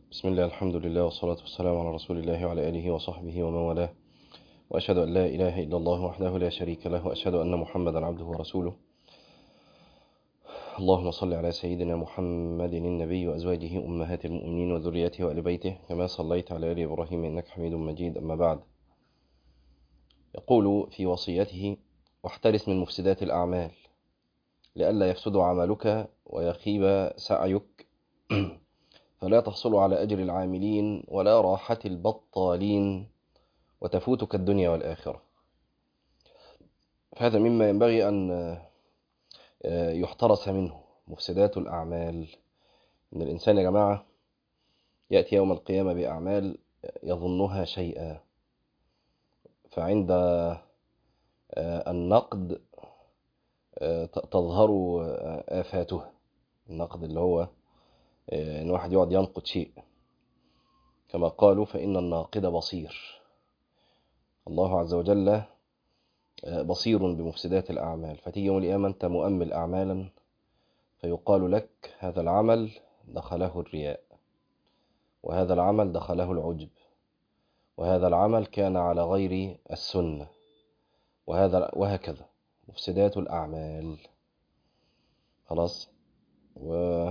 بسم الله الحمد لله والصلاة والسلام على رسول الله وعلى آله وصحبه ومن والاه وأشهد أن لا إله إلا الله وحده لا شريك له وأشهد أن محمدا عبده ورسوله اللهم صل على سيدنا محمد النبي وأزواجه أمهات المؤمنين وذريته وآل بيته كما صليت على آل إبراهيم إنك حميد مجيد أما بعد يقول في وصيته واحترس من مفسدات الأعمال لئلا يفسد عملك ويخيب سعيك فلا تحصل على أجر العاملين ولا راحة البطالين وتفوتك الدنيا والآخرة فهذا مما ينبغي أن يحترس منه مفسدات الأعمال إن الإنسان يا جماعة يأتي يوم القيامة بأعمال يظنها شيئا فعند النقد تظهر آفاته النقد اللي هو إن واحد يقعد ينقد شيء كما قالوا فإن الناقد بصير الله عز وجل بصير بمفسدات الأعمال فتيجي يوم القيامة أنت مؤمل أعمالا فيقال لك هذا العمل دخله الرياء وهذا العمل دخله العجب وهذا العمل كان على غير السنة وهذا وهكذا مفسدات الأعمال خلاص و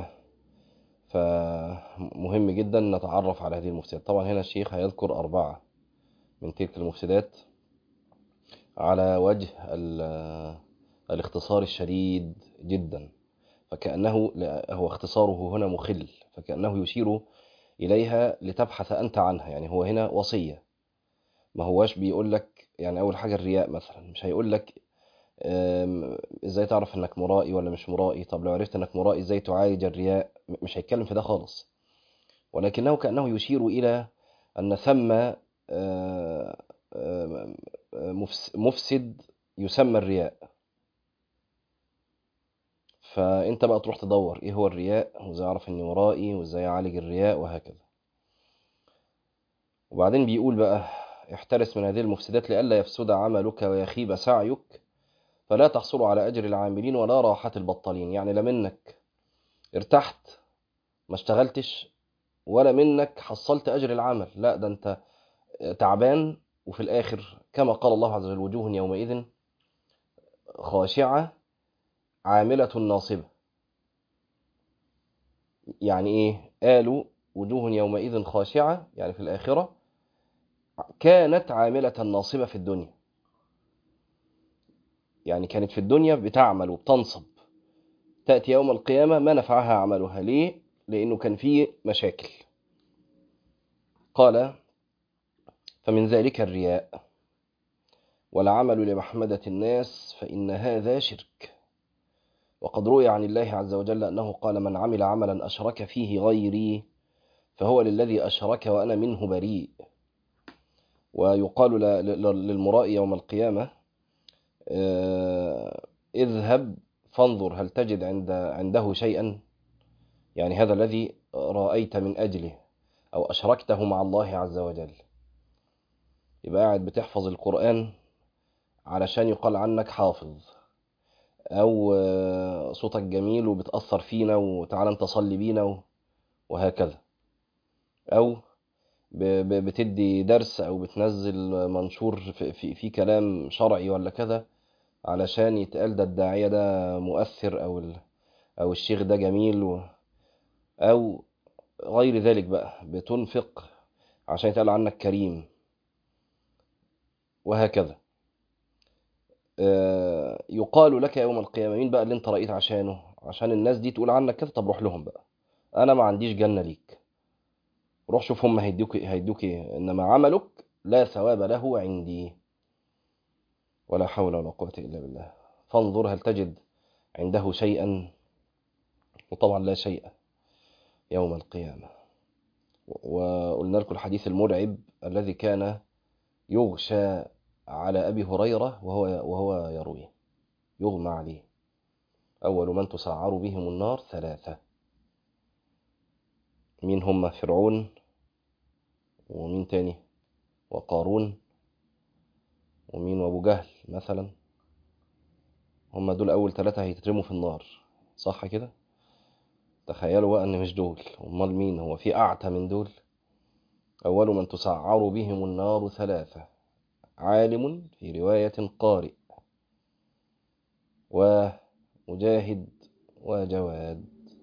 فمهم جدا نتعرف على هذه المفسدات طبعا هنا الشيخ هيذكر أربعة من تلك المفسدات على وجه الاختصار الشديد جدا فكأنه هو اختصاره هنا مخل فكأنه يشير إليها لتبحث أنت عنها يعني هو هنا وصية ما هواش بيقول لك يعني أول حاجة الرياء مثلا مش هيقول لك ازاي تعرف انك مرائي ولا مش مرائي طب لو عرفت انك مرائي ازاي تعالج الرياء مش هيتكلم في ده خالص ولكنه كأنه يشير إلى أن ثم مفسد يسمى الرياء فانت بقى تروح تدور ايه هو الرياء وازاي اعرف اني مرائي وازاي اعالج الرياء وهكذا وبعدين بيقول بقى احترس من هذه المفسدات لئلا يفسد عملك ويخيب سعيك فلا تحصل على أجر العاملين ولا راحة البطالين يعني لا منك ارتحت ما اشتغلتش ولا منك حصلت أجر العمل لا ده أنت تعبان وفي الآخر كما قال الله عز وجل وجوه يومئذ خاشعة عاملة ناصبة يعني إيه قالوا وجوه يومئذ خاشعة يعني في الآخرة كانت عاملة ناصبة في الدنيا يعني كانت في الدنيا بتعمل وبتنصب تأتي يوم القيامة ما نفعها عملها ليه؟ لأنه كان فيه مشاكل قال فمن ذلك الرياء والعمل لمحمدة الناس فإن هذا شرك وقد روي عن الله عز وجل أنه قال من عمل عملا أشرك فيه غيري فهو للذي أشرك وأنا منه بريء ويقال للمراء يوم القيامة اذهب فانظر هل تجد عند عنده شيئا يعني هذا الذي رأيت من أجله أو أشركته مع الله عز وجل يبقى قاعد بتحفظ القرآن علشان يقال عنك حافظ أو صوتك جميل وبتأثر فينا وتعالى انت صلي بينا وهكذا أو بتدي درس او بتنزل منشور في, في, في كلام شرعي ولا كذا علشان يتقال ده الداعية ده مؤثر او او الشيخ ده جميل و او غير ذلك بقى بتنفق عشان يتقال عنك كريم وهكذا يقال لك يوم القيامة مين بقى اللي انت رأيت عشانه عشان الناس دي تقول عنك كذا طب روح لهم بقى انا ما عنديش جنة ليك روح شوف هم هيدوك هيدوك ايه انما عملك لا ثواب له عندي ولا حول ولا قوة الا بالله فانظر هل تجد عنده شيئا وطبعا لا شيء يوم القيامة وقلنا لكم الحديث المرعب الذي كان يغشى على أبي هريرة وهو وهو يرويه يغمى عليه أول من تسعر بهم النار ثلاثة مين هم فرعون ومين تاني وقارون ومين وابو جهل مثلا هم دول اول ثلاثة هيترموا في النار صح كده تخيلوا بقى ان مش دول امال مين هو في اعتى من دول اول من تسعر بهم النار ثلاثه عالم في روايه قارئ ومجاهد وجواد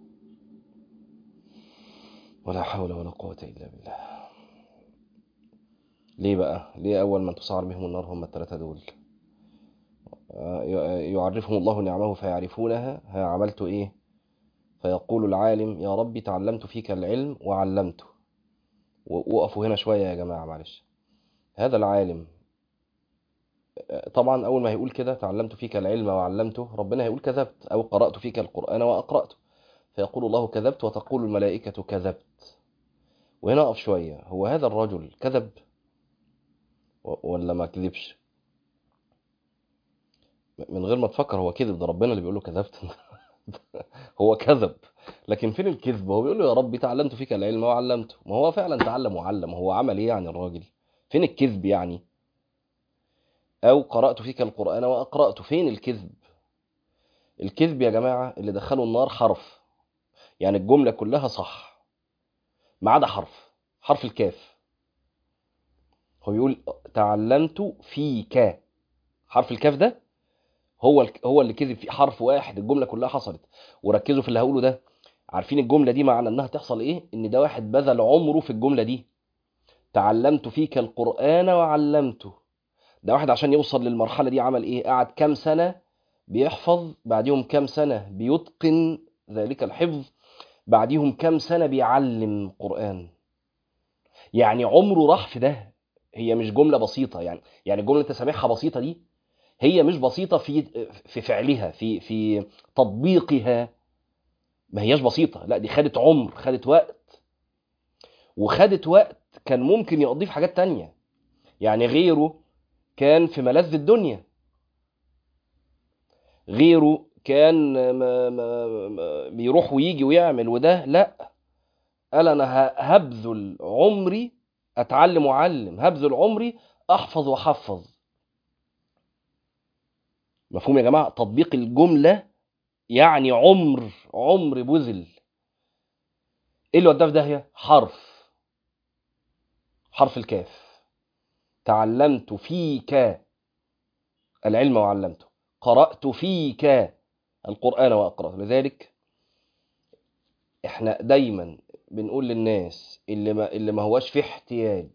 ولا حول ولا قوه الا بالله ليه بقى ليه اول من تسعر بهم النار هم الثلاثه دول يعرفهم الله نعمه فيعرفونها ها عملت ايه فيقول العالم يا ربي تعلمت فيك العلم وعلمته وقفوا هنا شوية يا جماعة معلش هذا العالم طبعا أول ما هيقول كده تعلمت فيك العلم وعلمته ربنا هيقول كذبت أو قرأت فيك القرآن وأقرأته فيقول الله كذبت وتقول الملائكة كذبت وهنا أقف شوية هو هذا الرجل كذب ولا ما كذبش من غير ما تفكر هو كذب ده ربنا اللي بيقول له كذبت هو كذب لكن فين الكذب هو بيقول له يا ربي تعلمت فيك العلم وعلمته ما هو فعلا تعلم وعلم هو عمل ايه يعني الراجل فين الكذب يعني او قرأت فيك القرآن وأقرأته فين الكذب الكذب يا جماعة اللي دخلوا النار حرف يعني الجملة كلها صح ما عدا حرف حرف الكاف هو بيقول تعلمت فيك حرف الكاف ده هو هو اللي كذب في حرف واحد الجمله كلها حصلت وركزوا في اللي هقوله ده عارفين الجمله دي معنى انها تحصل ايه ان ده واحد بذل عمره في الجمله دي تعلمت فيك القران وعلمته ده واحد عشان يوصل للمرحله دي عمل ايه قعد كام سنه بيحفظ بعديهم كام سنه بيتقن ذلك الحفظ بعديهم كام سنه بيعلم قران يعني عمره راح في ده هي مش جمله بسيطه يعني يعني الجمله انت سامعها بسيطه دي هي مش بسيطة في في فعلها في في تطبيقها ما هياش بسيطة لا دي خدت عمر خدت وقت وخدت وقت كان ممكن يقضيه في حاجات تانية يعني غيره كان في ملذ الدنيا غيره كان ما ما ما بيروح ويجي ويعمل وده لا قال انا هبذل عمري اتعلم واعلم هبذل عمري احفظ واحفظ مفهوم يا جماعه تطبيق الجمله يعني عمر عمر بذل ايه اللي وداه في داهيه حرف حرف الكاف تعلمت فيك العلم وعلمته قرات فيك القران واقراه لذلك احنا دايما بنقول للناس اللي ما اللي ما هواش في احتياج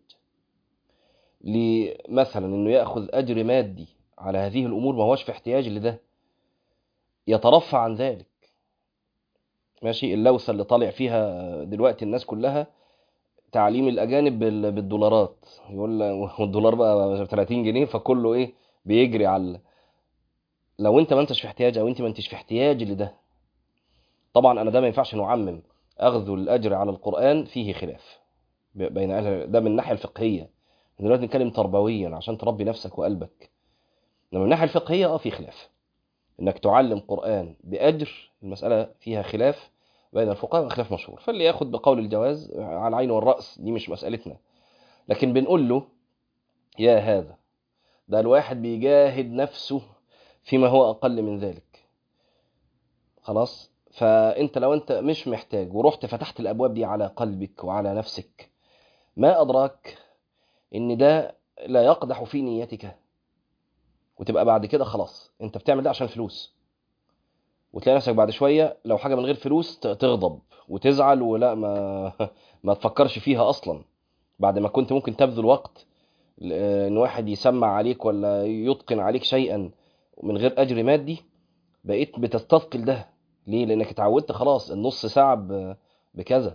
لمثلا انه ياخذ اجر مادي على هذه الامور ما هوش في احتياج لده يترفع عن ذلك ماشي اللوثه اللي طالع فيها دلوقتي الناس كلها تعليم الاجانب بالدولارات يقول والدولار بقى 30 جنيه فكله ايه بيجري على لو انت ما انتش في احتياج او انت ما انتش في احتياج لده طبعا انا ده ما ينفعش نعمم اخذ الاجر على القران فيه خلاف بين اهل ده من الناحيه الفقهيه دلوقتي نتكلم تربويا عشان تربي نفسك وقلبك انما من الناحيه الفقهيه اه في خلاف انك تعلم قران باجر المساله فيها خلاف بين الفقهاء خلاف مشهور فاللي ياخد بقول الجواز على العين والراس دي مش مسالتنا لكن بنقول له يا هذا ده الواحد بيجاهد نفسه فيما هو اقل من ذلك خلاص فانت لو انت مش محتاج ورحت فتحت الابواب دي على قلبك وعلى نفسك ما ادراك ان ده لا يقدح في نيتك وتبقى بعد كده خلاص انت بتعمل ده عشان فلوس وتلاقي نفسك بعد شويه لو حاجه من غير فلوس تغضب وتزعل ولا ما ما تفكرش فيها اصلا بعد ما كنت ممكن تبذل وقت ان واحد يسمع عليك ولا يتقن عليك شيئا من غير اجر مادي بقيت بتستثقل ده ليه لانك اتعودت خلاص النص ساعه بكذا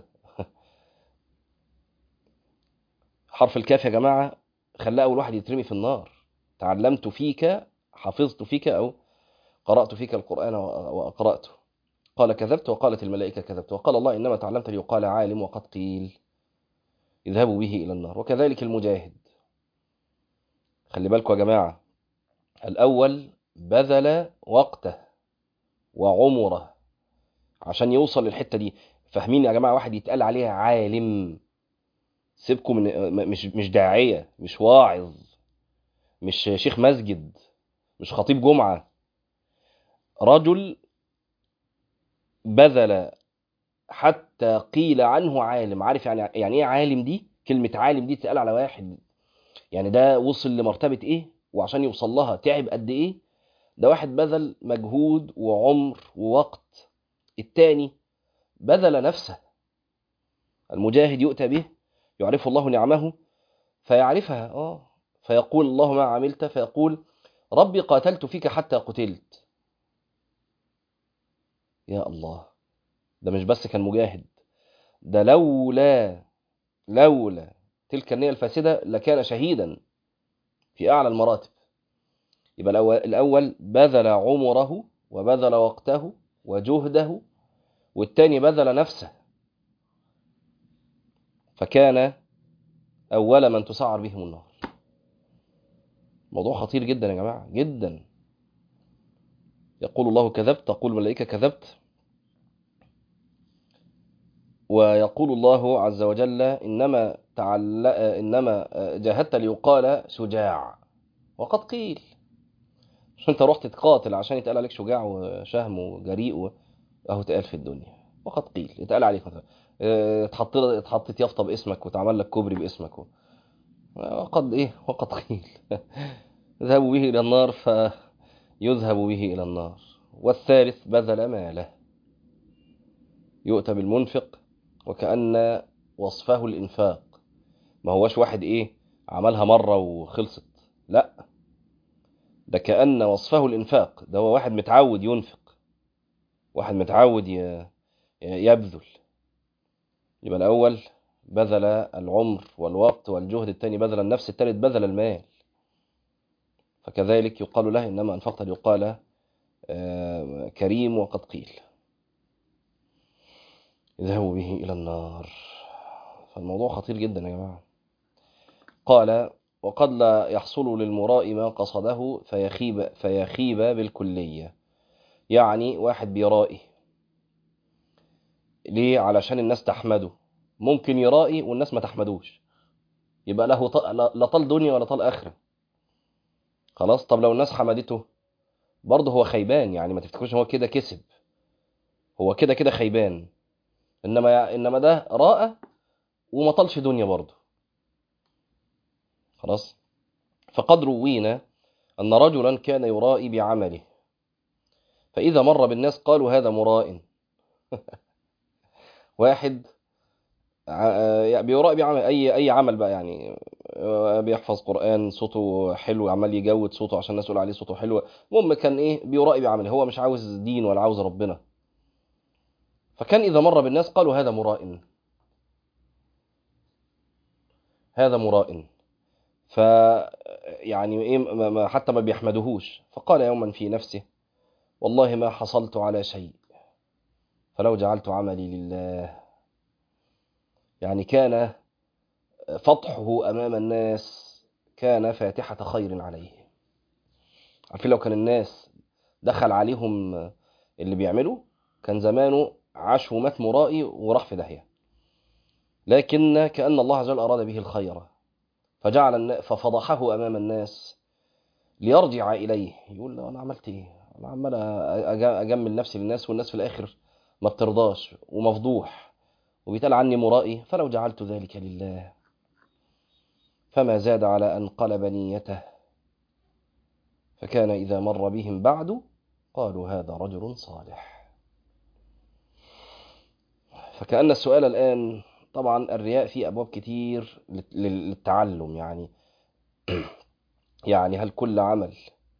حرف الكاف يا جماعه خلاه اول واحد يترمي في النار تعلمت فيك حفظت فيك او قرات فيك القران واقراته قال كذبت وقالت الملائكه كذبت وقال الله انما تعلمت ليقال عالم وقد قيل اذهبوا به الى النار وكذلك المجاهد خلي بالكم يا جماعه الاول بذل وقته وعمره عشان يوصل للحته دي فاهمين يا جماعه واحد يتقال عليه عالم سيبكم من مش مش داعيه مش واعظ مش شيخ مسجد مش خطيب جمعه رجل بذل حتى قيل عنه عالم عارف يعني يعني ايه عالم دي كلمة عالم دي تتقال على واحد يعني ده وصل لمرتبة ايه وعشان يوصل لها تعب قد ايه ده واحد بذل مجهود وعمر ووقت التاني بذل نفسه المجاهد يؤتى به يعرف الله نعمه فيعرفها اه فيقول الله ما عملت فيقول ربي قاتلت فيك حتى قتلت يا الله ده مش بس كان مجاهد ده لولا لولا تلك النية الفاسدة لكان شهيدا في أعلى المراتب يبقى الأول, الأول بذل عمره وبذل وقته وجهده والتاني بذل نفسه فكان أول من تسعر بهم النار موضوع خطير جدا يا جماعة جدا يقول الله كذبت تقول الملائكة كذبت ويقول الله عز وجل إنما تعل... إنما جاهدت ليقال شجاع وقد قيل مش انت رحت تقاتل عشان يتقال عليك شجاع وشهم وجريء و... اهو اتقال في الدنيا وقد قيل اتقال عليك مثلا اتحط اتحطت يافطه باسمك واتعمل لك كوبري باسمك و... وقد ايه وقد قيل اذهبوا به الى النار فيذهب به الى النار والثالث بذل ماله يؤتى بالمنفق وكأن وصفه الإنفاق ما هوش واحد إيه عملها مرة وخلصت لا ده كأن وصفه الإنفاق ده هو واحد متعود ينفق واحد متعود يبذل يبقى الأول بذل العمر والوقت والجهد الثاني بذل النفس الثالث بذل المال فكذلك يقال له إنما أنفقت ليقال كريم وقد قيل اذهبوا به إلى النار فالموضوع خطير جدا يا جماعة قال وقد لا يحصل للمراء ما قصده فيخيب, فيخيب بالكلية يعني واحد بيرائي ليه علشان الناس تحمده ممكن يرائي والناس ما تحمدوش يبقى له لا طال دنيا ولا طال آخرة خلاص طب لو الناس حمدته برضه هو خيبان يعني ما تفتكروش هو كده كسب هو كده كده خيبان انما انما ده راى وما طالش دنيا برضه خلاص فقد روينا ان رجلا كان يرائي بعمله فاذا مر بالناس قالوا هذا مراء واحد بيرائي بعمل اي اي عمل بقى يعني بيحفظ قران صوته حلو عمال يجود صوته عشان الناس تقول عليه صوته حلو المهم كان ايه بيرائي بعمله هو مش عاوز دين ولا عاوز ربنا فكان إذا مر بالناس قالوا هذا مراء هذا مراء ف يعني ايه ما حتى ما بيحمدهوش فقال يوما في نفسه والله ما حصلت على شيء فلو جعلت عملي لله يعني كان فتحه أمام الناس كان فاتحة خير عليه عارفين لو كان الناس دخل عليهم اللي بيعملوا كان زمانه عاش ومات مرائي وراح في داهيه لكن كأن الله عز وجل أراد به الخير فجعل ففضحه أمام الناس ليرجع إليه يقول له أنا عملت إيه أنا عمال أجمل نفسي للناس والناس في الآخر ما بترضاش ومفضوح وبيتقال عني مرائي فلو جعلت ذلك لله فما زاد على أن قلب نيته فكان إذا مر بهم بعد قالوا هذا رجل صالح فكأن السؤال الآن طبعا الرياء فيه أبواب كتير للتعلم يعني يعني هل كل عمل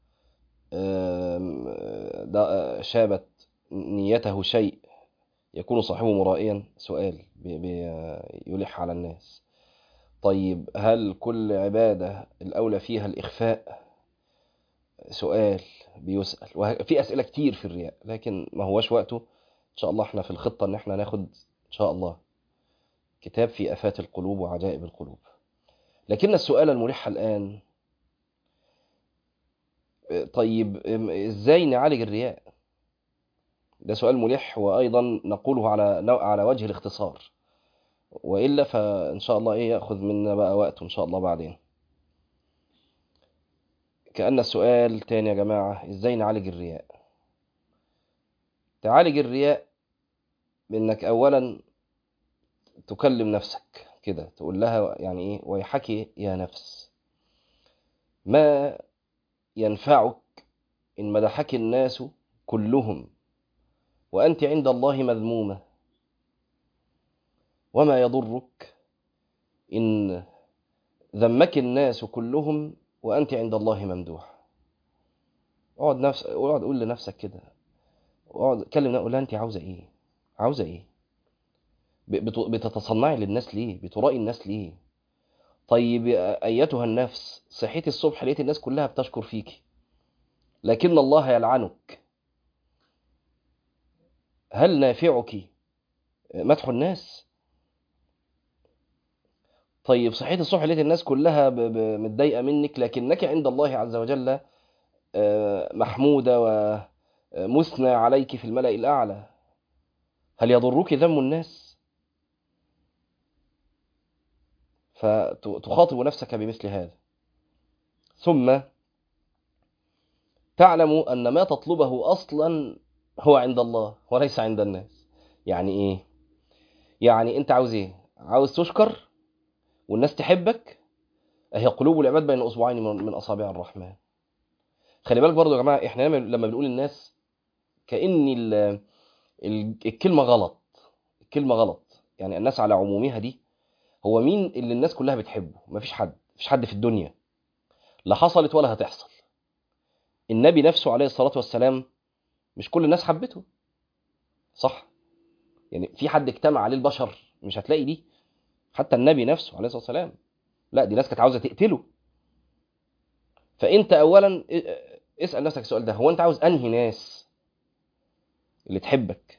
شابت نيته شيء يكون صاحبه مرائيا سؤال يلح على الناس طيب هل كل عبادة الأولى فيها الإخفاء سؤال بيسأل في أسئلة كتير في الرياء لكن ما هوش وقته إن شاء الله احنا في الخطة إن احنا ناخد إن شاء الله كتاب في آفات القلوب وعجائب القلوب لكن السؤال الملح الآن طيب إزاي نعالج الرياء ده سؤال ملح وأيضا نقوله على على وجه الاختصار وإلا فإن شاء الله إيه يأخذ منا بقى وقت إن شاء الله بعدين كأن السؤال تاني يا جماعة إزاي نعالج الرياء تعالج الرياء بانك اولا تكلم نفسك كده تقول لها يعني ايه ويحك يا نفس ما ينفعك ان مدحك الناس كلهم وانت عند الله مذمومه وما يضرك ان ذمك الناس كلهم وانت عند الله ممدوح اقعد نفس اقعد قول لنفسك كده اقعد كلم قول لها انت عاوزه ايه عاوزه ايه بت- بتتصنعي للناس ليه بترائي الناس ليه طيب ايتها النفس صحيتي الصبح لقيت الناس كلها بتشكر فيك لكن الله يلعنك هل نافعك مدح الناس طيب صحيت الصبح لقيت الناس كلها ب- ب- متضايقه منك لكنك عند الله عز وجل آه، محموده ومثنى عليك في الملأ الأعلى هل يضرك ذم الناس فتخاطب نفسك بمثل هذا ثم تعلم أن ما تطلبه أصلا هو عند الله وليس عند الناس يعني إيه يعني أنت عاوز إيه عاوز تشكر والناس تحبك هي قلوب العباد بين أصبعين من من أصابع الرحمن خلي بالك برضو يا جماعة إحنا لما لما بنقول الناس كأن ال- ال- الكلمة غلط الكلمة غلط يعني الناس على عمومها دي هو مين اللي الناس كلها بتحبه مفيش حد مفيش حد في الدنيا لا حصلت ولا هتحصل النبي نفسه عليه الصلاة والسلام مش كل الناس حبته صح يعني في حد اجتمع عليه البشر مش هتلاقي دي حتى النبي نفسه عليه الصلاة والسلام لا دي ناس كانت عاوزة تقتله فانت اولا اسأل نفسك السؤال ده هو انت عاوز انهي ناس اللي تحبك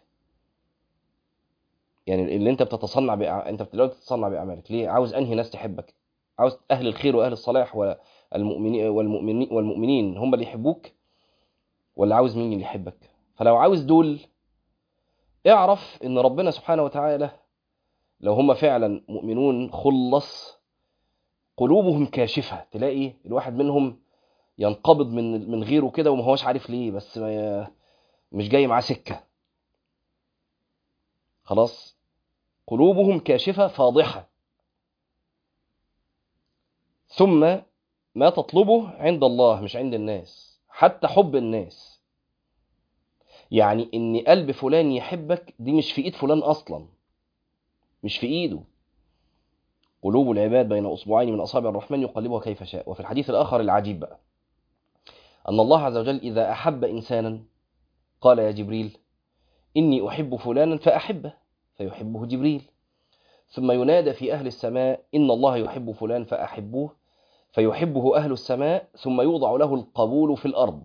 يعني اللي انت بتتصنع بأع... انت دلوقتي بتتصنع باعمالك ليه عاوز انهي ناس تحبك عاوز اهل الخير واهل الصلاح والمؤمنين والمؤمنين والمؤمنين هم اللي يحبوك ولا عاوز مين اللي يحبك فلو عاوز دول اعرف ان ربنا سبحانه وتعالى لو هم فعلا مؤمنون خلص قلوبهم كاشفة تلاقي الواحد منهم ينقبض من من غيره كده وما هوش عارف ليه بس ما مش جاي معاه سكة خلاص قلوبهم كاشفة فاضحة ثم ما تطلبه عند الله مش عند الناس حتى حب الناس يعني ان قلب فلان يحبك دي مش في ايد فلان اصلا مش في ايده قلوب العباد بين اصبعين من اصابع الرحمن يقلبها كيف شاء وفي الحديث الاخر العجيب بقى ان الله عز وجل اذا احب انسانا قال يا جبريل اني احب فلانا فاحبه فيحبه جبريل ثم ينادى في اهل السماء ان الله يحب فلان فاحبوه فيحبه اهل السماء ثم يوضع له القبول في الارض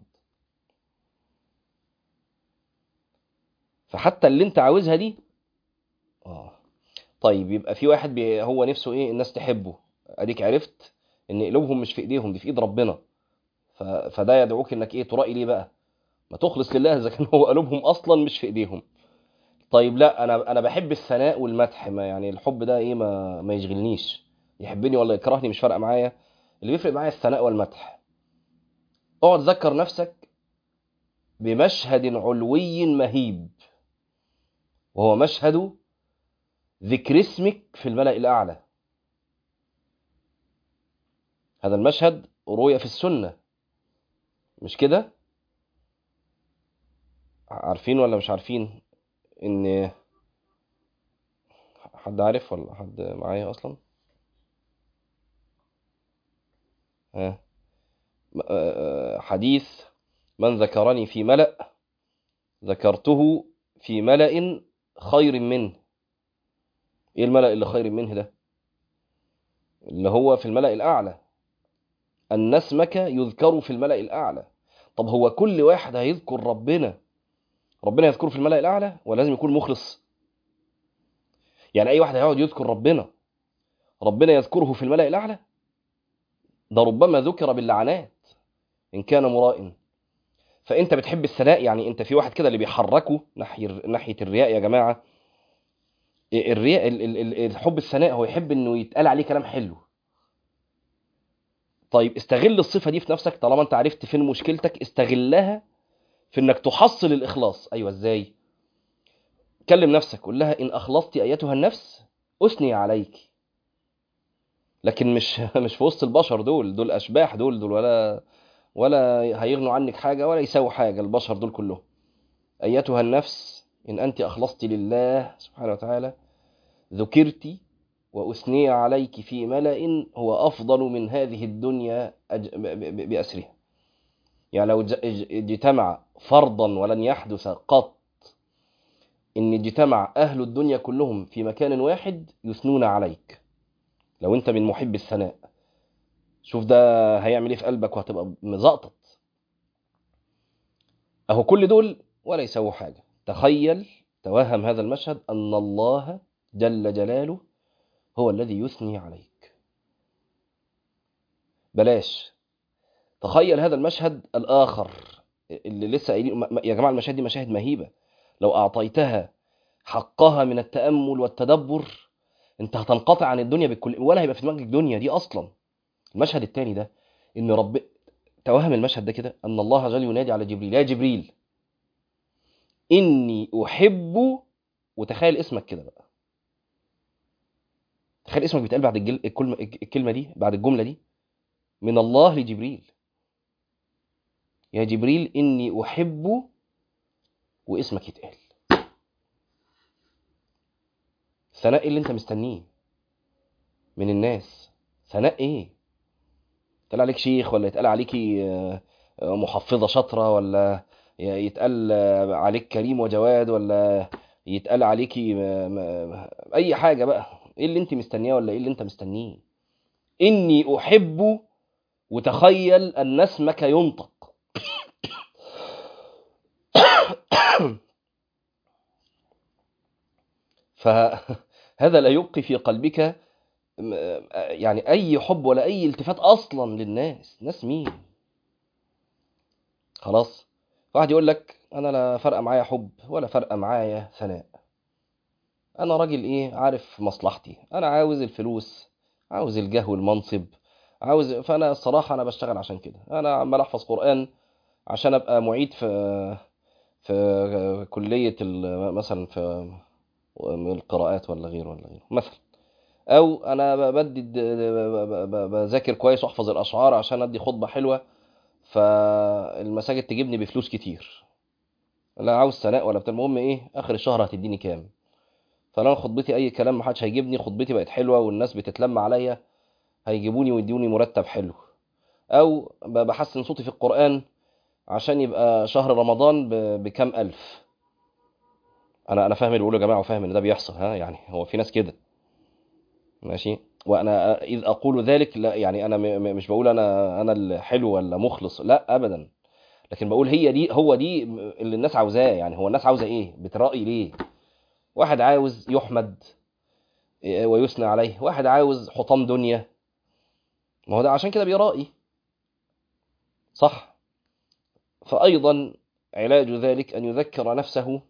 فحتى اللي انت عاوزها دي اه طيب يبقى في واحد بي هو نفسه ايه الناس تحبه اديك عرفت ان قلوبهم مش في ايديهم دي في ايد ربنا ف... فده يدعوك انك ايه ترائي ليه بقى ما تخلص لله اذا كان هو قلوبهم اصلا مش في ايديهم طيب لا انا انا بحب الثناء والمدح ما يعني الحب ده ايه ما ما يشغلنيش يحبني ولا يكرهني مش فارقه معايا اللي بيفرق معايا الثناء والمدح اقعد ذكر نفسك بمشهد علوي مهيب وهو مشهد ذكر اسمك في الملأ الأعلى هذا المشهد روي في السنة مش كده عارفين ولا مش عارفين ان حد عارف ولا حد معايا اصلا ها حديث من ذكرني في ملأ ذكرته في ملأ خير منه ايه الملأ اللي خير منه ده اللي هو في الملأ الأعلى أن اسمك يذكر في الملأ الأعلى طب هو كل واحد هيذكر ربنا ربنا يذكره في الملأ الأعلى ولازم يكون مخلص يعني أي واحد هيقعد يذكر ربنا ربنا يذكره في الملأ الأعلى ده ربما ذكر باللعنات إن كان مرائن فأنت بتحب الثناء يعني أنت في واحد كده اللي بيحركه ناحية ناحية الرياء يا جماعة الرياء الحب الثناء هو يحب انه يتقال عليه كلام حلو طيب استغل الصفه دي في نفسك طالما انت عرفت فين مشكلتك استغلها في انك تحصل الاخلاص ايوه ازاي كلم نفسك قول لها ان اخلصت ايتها النفس اثني عليك لكن مش مش في وسط البشر دول دول اشباح دول دول ولا ولا هيغنوا عنك حاجه ولا يساووا حاجه البشر دول كلهم ايتها النفس ان انت اخلصت لله سبحانه وتعالى ذكرت واثني عليك في ملأ هو افضل من هذه الدنيا أج- ب- ب- باسرها يعني لو ج- اج- اجتمع فرضا ولن يحدث قط ان اجتمع اهل الدنيا كلهم في مكان واحد يثنون عليك لو انت من محب الثناء شوف ده هيعمل ايه في قلبك وهتبقى مزقطط اهو كل دول ولا يسووا حاجه تخيل توهم هذا المشهد ان الله جل جلاله هو الذي يثني عليك بلاش تخيل هذا المشهد الآخر اللي لسه قايلين م- م- يا جماعة المشاهد دي مشاهد مهيبة لو أعطيتها حقها من التأمل والتدبر أنت هتنقطع عن الدنيا بالكل ولا هيبقى في دماغك الدنيا دي أصلا المشهد التاني ده إن رب توهم المشهد ده كده أن الله جل ينادي على جبريل يا جبريل إني أحب وتخيل اسمك كده بقى تخيل اسمك بيتقال بعد الجل... الكلمة... الكلمة دي بعد الجملة دي من الله لجبريل يا جبريل إني أحب واسمك يتقال ثناء إيه اللي انت مستنيه من الناس ثناء ايه يتقال عليك شيخ ولا يتقال عليكي آه، آه، محفظة شاطرة ولا يتقال آه، عليك كريم وجواد ولا يتقال عليكي آه، م- اي حاجة بقى ايه اللي انت مستنياه ولا ايه اللي انت مستنيه اني احب وتخيل ان اسمك ينطق فهذا لا يبقي في قلبك م- يعني اي حب ولا اي التفات اصلا للناس ناس مين خلاص واحد يقول لك انا لا فارقه معايا حب ولا فارقه معايا ثناء انا راجل ايه عارف مصلحتي انا عاوز الفلوس عاوز الجاه والمنصب عاوز فانا الصراحه انا بشتغل عشان كده انا عمال احفظ قران عشان ابقى معيد في في كليه ال- مثلا في من القراءات ولا غيره ولا غيره مثلا او انا ب- بدي الد- ب- ب- ب- بذاكر كويس واحفظ الاشعار عشان ادي خطبه حلوه فالمساجد تجيبني بفلوس كتير لا عاوز ثناء ولا بتاع المهم ايه اخر الشهر هتديني كام فلو خطبتي اي كلام محدش هيجيبني خطبتي بقت حلوه والناس بتتلم عليا هيجيبوني ويدوني مرتب حلو او ب- بحسن صوتي في القران عشان يبقى شهر رمضان ب- بكام الف انا انا فاهم اللي بيقوله يا جماعه وفاهم ان ده بيحصل ها يعني هو في ناس كده ماشي وانا اذ اقول ذلك لا يعني انا م- م- مش بقول انا انا الحلو ولا مخلص لا ابدا لكن بقول هي دي هو دي اللي الناس عاوزاه يعني هو الناس عاوزه ايه بترأي ليه واحد عاوز يحمد إيه، ويثنى عليه واحد عاوز حطام دنيا ما هو ده عشان كده بيرائي صح فايضا علاج ذلك ان يذكر نفسه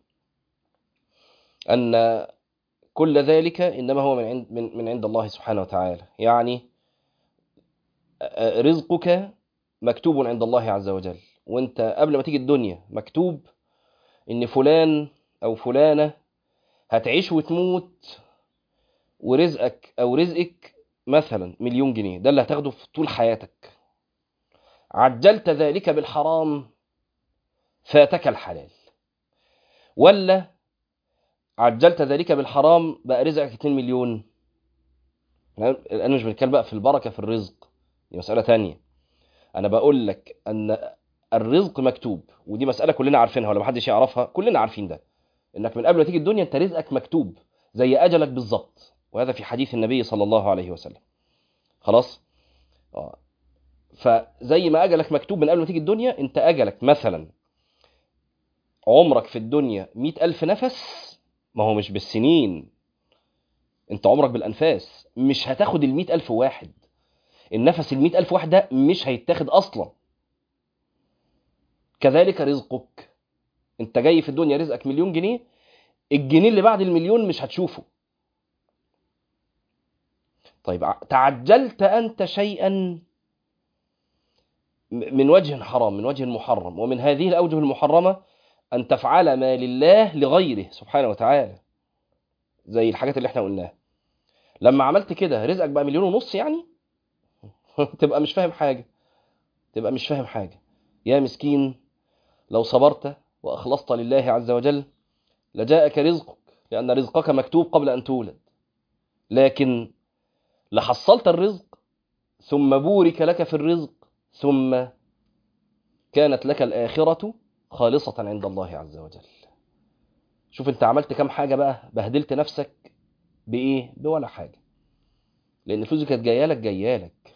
ان كل ذلك انما هو من عند من, من عند الله سبحانه وتعالى يعني رزقك مكتوب عند الله عز وجل وانت قبل ما تيجي الدنيا مكتوب ان فلان او فلانة هتعيش وتموت ورزقك او رزقك مثلا مليون جنيه ده اللي هتاخده في طول حياتك عجلت ذلك بالحرام فاتك الحلال ولا عجلت ذلك بالحرام بقى رزقك 2 مليون الان مش بنتكلم بقى في البركه في الرزق دي مساله تانية انا بقول لك ان الرزق مكتوب ودي مساله كلنا عارفينها ولا محدش يعرفها كلنا عارفين ده انك من قبل ما تيجي الدنيا انت رزقك مكتوب زي اجلك بالظبط وهذا في حديث النبي صلى الله عليه وسلم خلاص اه فزي ما اجلك مكتوب من قبل ما تيجي الدنيا انت اجلك مثلا عمرك في الدنيا مئة ألف نفس ما هو مش بالسنين انت عمرك بالأنفاس مش هتاخد المئة ألف واحد النفس المئة ألف واحد ده مش هيتاخد أصلا كذلك رزقك انت جاي في الدنيا رزقك مليون جنيه الجنيه اللي بعد المليون مش هتشوفه طيب ع- تعجلت أنت شيئا م- من وجه حرام من وجه محرم ومن هذه الأوجه المحرمة أن تفعل ما لله لغيره سبحانه وتعالى زي الحاجات اللي احنا قلناها لما عملت كده رزقك بقى مليون ونص يعني تبقى مش فاهم حاجة تبقى مش فاهم حاجة يا مسكين لو صبرت وأخلصت لله عز وجل لجاءك رزقك لأن رزقك مكتوب قبل أن تولد لكن لحصلت الرزق ثم بورك لك في الرزق ثم كانت لك الآخرة خالصة عند الله عز وجل شوف انت عملت كام حاجة بقى بهدلت نفسك بإيه بولا حاجة لأن الفلوس كانت جاية لك جاية لك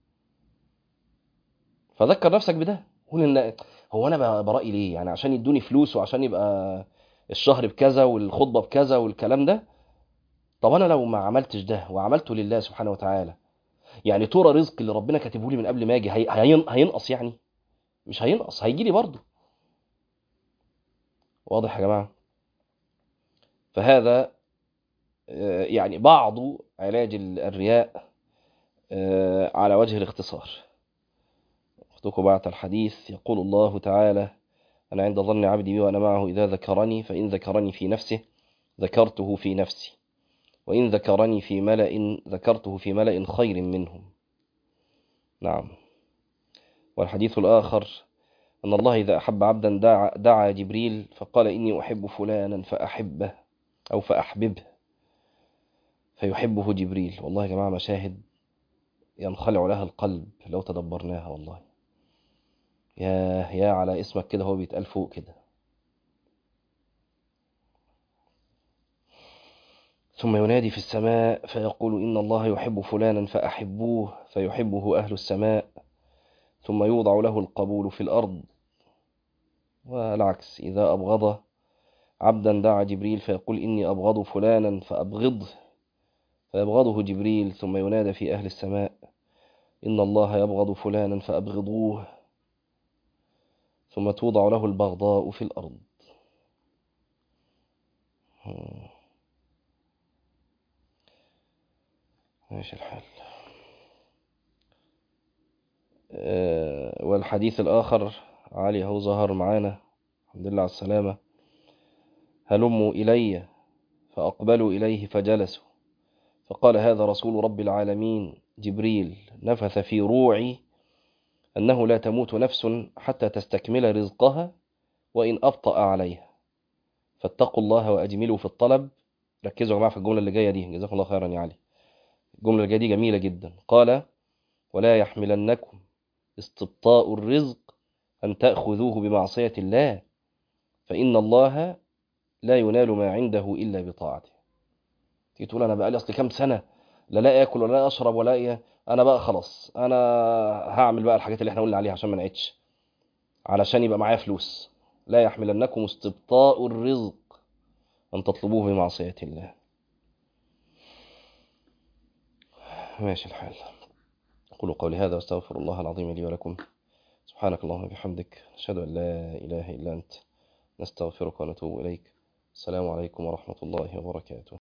فذكر نفسك بده قول ان هو انا برأي ليه يعني عشان يدوني فلوس وعشان يبقى الشهر بكذا والخطبة بكذا والكلام ده طب انا لو ما عملتش ده وعملته لله سبحانه وتعالى يعني ترى رزق اللي ربنا كاتبه لي من قبل ما اجي هي... هينقص يعني مش هينقص هيجي لي برضه واضح يا جماعه فهذا يعني بعض علاج الرياء على وجه الاختصار اختكم بعد الحديث يقول الله تعالى أنا عند ظن عبدي بي وأنا معه إذا ذكرني فإن ذكرني في نفسه ذكرته في نفسي وإن ذكرني في ملأ ذكرته في ملأ خير منهم نعم والحديث الآخر أن الله إذا أحب عبدا دعا, دعا جبريل فقال إني أحب فلانا فأحبه أو فأحببه فيحبه جبريل والله يا جماعة مشاهد ينخلع لها القلب لو تدبرناها والله يا يا على اسمك كده هو بيتقال فوق كده ثم ينادي في السماء فيقول إن الله يحب فلانا فأحبوه فيحبه أهل السماء ثم يوضع له القبول في الأرض والعكس إذا أبغض عبدا دعا جبريل فيقول إني أبغض فلانا فأبغضه فيبغضه جبريل ثم ينادى في أهل السماء إن الله يبغض فلانا فأبغضوه ثم توضع له البغضاء في الأرض ماشي الحال والحديث الآخر علي هو ظهر معانا الحمد لله على السلامة هلموا إلي فأقبلوا إليه فجلسوا فقال هذا رسول رب العالمين جبريل نفث في روعي أنه لا تموت نفس حتى تستكمل رزقها وإن أبطأ عليها فاتقوا الله وأجملوا في الطلب ركزوا يا جماعة في الجملة اللي جاية دي جزاكم الله خيرا يا علي الجملة اللي جاية دي جميلة جدا قال ولا يحملنكم استبطاء الرزق أن تأخذوه بمعصية الله فإن الله لا ينال ما عنده إلا بطاعته تيجي تقول أنا بقالي أصل كام سنة لا لا آكل ولا أشرب ولا إيه أنا بقى خلاص أنا هعمل بقى الحاجات اللي إحنا قلنا عليها عشان ما نعيدش علشان يبقى معايا فلوس لا يحملنكم استبطاء الرزق أن تطلبوه بمعصية الله ماشي الحال أقول قولي هذا واستغفر الله العظيم لي ولكم سبحانك اللهم وبحمدك نشهد أن لا إله إلا أنت نستغفرك ونتوب إليك السلام عليكم ورحمة الله وبركاته